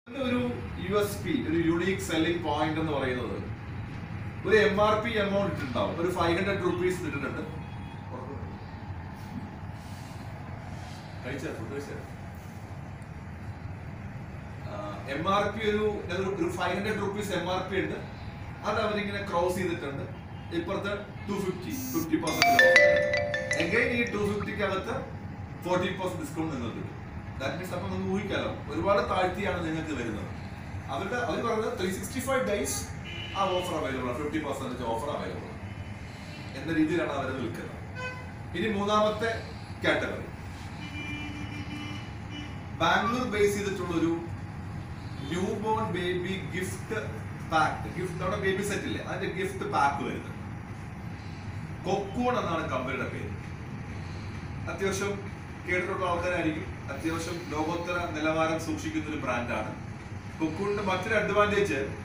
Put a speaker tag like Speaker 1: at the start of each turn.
Speaker 1: ഇതിന്റെ ഒരു U S P ഒരു യുണീക് സെല്ലിംഗ് പോയിന്റ് എന്ന് പറയുന്നത് ഒരു എം ആർ പി എമൗണ്ട് ഇട്ടിട്ടുണ്ടാവും ഒരു ഫൈവ് ഹൺഡ്രഡ് റുപ്പീസ് ഇട്ടിട്ടുണ്ട് കഴിച്ചാ ഫുഡ് കഴിച്ചാ എം ആർ പി ഒരു ഒരു- ഒരു five hundred rupees M R P ഉണ്ട് അത് അവരിങ്ങനെ ക്രോസ് ചെയ്തിട്ടുണ്ട് ഇപ്പുറത്ത് ടു ഫിഫ്റ്റി ഫിഫ്റ്റി പെർസെന്റ് എങ്കിലും ഈ ടു ഫിഫ്റ്റിക്ക് അകത്ത് ഫോർട്ടി പെർസെന്റ് ഡിസ്കൗണ്ട് നിങ്ങൾക്ക് കിട്ടും ദാറ്റ് മീൻസ് അപ്പൊ നമുക്ക് ഊഹിക്കാലോ ഒരുപാട് താഴ്ത്തിയാണ് നിങ്ങൾക്ക് വരുന്നത് അവരുടെ അവർ പറയുന്നത് ത്രീ സിക്സ്റ്റി ഫൈവ് ഡേയ്സ് ആ ഓഫർ അവൈലബിൾ ആണ് ഫിഫ്റ്റി പെർസെന്റേജ് ഓഫർ അവൈലബിൾ ആണ് എന്ന രീതിയിലാണ് അവർ വിൽക്കുന്നത് ഇനി മൂന്നാമത്തെ കാറ്റഗറി ബാംഗ്ലൂർ ബേസ് ചെയ്തിട്ടുള്ള ഒരു new born baby gift pack gift നമ്മുടെ ബേബി സെറ്റ് ഇല്ലേ അതിന്റെ ഗിഫ്റ്റ് പാക്ക് വരുന്നത് കൊക്കൂൺ എന്നാണ് കമ്പനിയുടെ പേര് അത്യാവശ്യം കേട്ടിട്ടുള്ള ആൾക്കാരായിരിക്കും അത്യാവശ്യം ലോകോത്തര നിലവാരം സൂക്ഷിക്കുന്ന ഒരു ബ്രാൻഡാണ് കൊക്കൂണിന്റെ മറ്റൊരു അഡ്വാൻറ്റേജ്